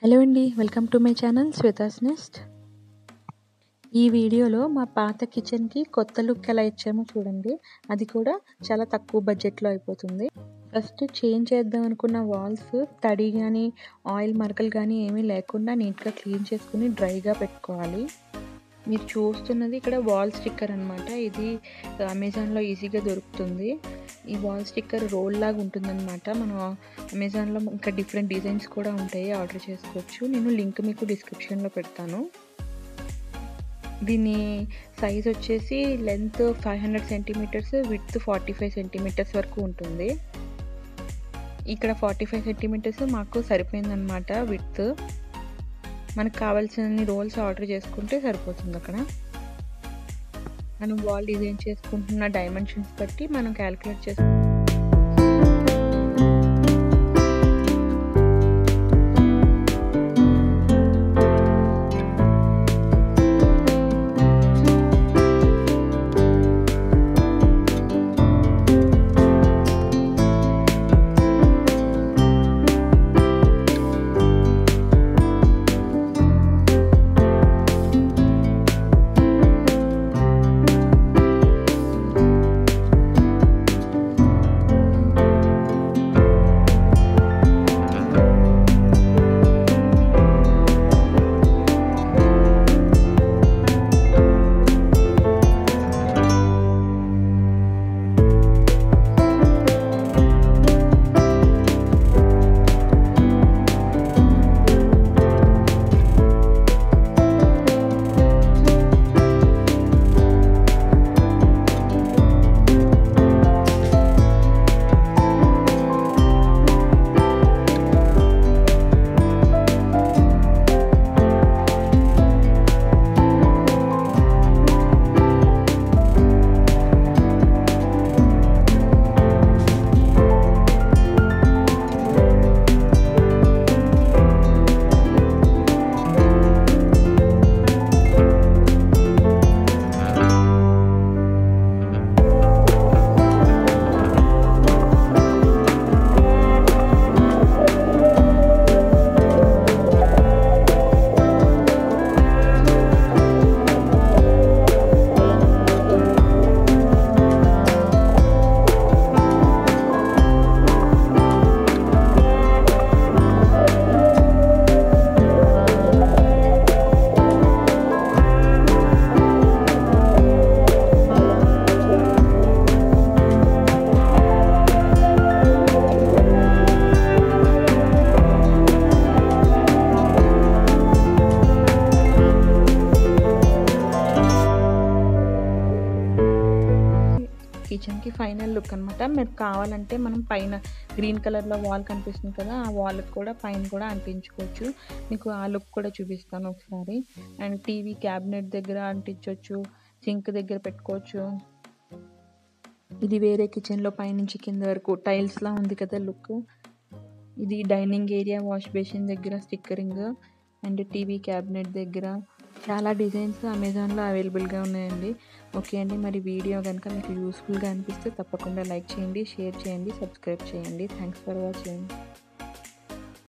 hello అండి welcome to my channel Shweta's nest ఈ వీడియోలో మా పాత కిచెన్కి కొత్త లుక్ ఎలా ఇచ్చామో చూడండి అది కూడా చాలా తక్కువ బడ్జెట్లో అయిపోతుంది ఫస్ట్ చేంజ్ చేద్దాం అనుకున్న వాల్స్ తడి కానీ ఆయిల్ మరకలు కానీ ఏమీ లేకుండా నీట్గా క్లీన్ చేసుకుని డ్రైగా పెట్టుకోవాలి మీరు చూస్తున్నది ఇక్కడ వాల్ స్టిక్కర్ అనమాట ఇది అమెజాన్లో ఈజీగా దొరుకుతుంది ఈ వాల్ స్టిక్కర్ రోల్ లాగా ఉంటుందన్నమాట మనం అమెజాన్లో ఇంకా డిఫరెంట్ డిజైన్స్ కూడా ఉంటాయి ఆర్డర్ చేసుకోవచ్చు నేను లింక్ మీకు డిస్క్రిప్షన్లో పెడతాను దీని సైజ్ వచ్చేసి length five hundred centimetres with forty five centimetres వరకు ఉంటుంది ఇక్కడ ఫార్టీ ఫైవ్ సెంటీమీటర్స్ మాకు సరిపోయిందనమాట విత్ మనకు కావాల్సిన రోల్స్ ఆర్డర్ చేసుకుంటే సరిపోతుంది అక్కడ మనం వాల్ డిజైన్ చేసుకుంటున్న డైమెన్షన్స్ బట్టి మనం క్యాలిక్యులేట్ చేసుకుంటాం కిచెన్కి ఫైనల్ లుక్ అనమాట మీరు కావాలంటే మనం పైన గ్రీన్ కలర్లో వాల్ కనిపిస్తుంది కదా ఆ వాల్కి కూడా పైన కూడా అంటించుకోవచ్చు మీకు ఆ లుక్ కూడా చూపిస్తాను ఒకసారి అండ్ టీవీ క్యాబినెట్ దగ్గర అంటించవచ్చు సింక్ దగ్గర పెట్టుకోవచ్చు ఇది వేరే కిచెన్లో పైనుంచి కింద వరకు టైల్స్లా ఉంది కదా లుక్ ఇది డైనింగ్ ఏరియా వాష్ బేసిన్ దగ్గర స్టిక్కరింగ్ అండ్ టీవీ క్యాబినెట్ దగ్గర చాలా డిజైన్స్ అమెజాన్లో అవైలబుల్గా ఉన్నాయండి ఓకే అండి మరి వీడియో కనుక మీకు యూస్ఫుల్గా అనిపిస్తే తప్పకుండా లైక్ చేయండి షేర్ చేయండి సబ్స్క్రైబ్ చేయండి థ్యాంక్స్ ఫర్ వాచింగ్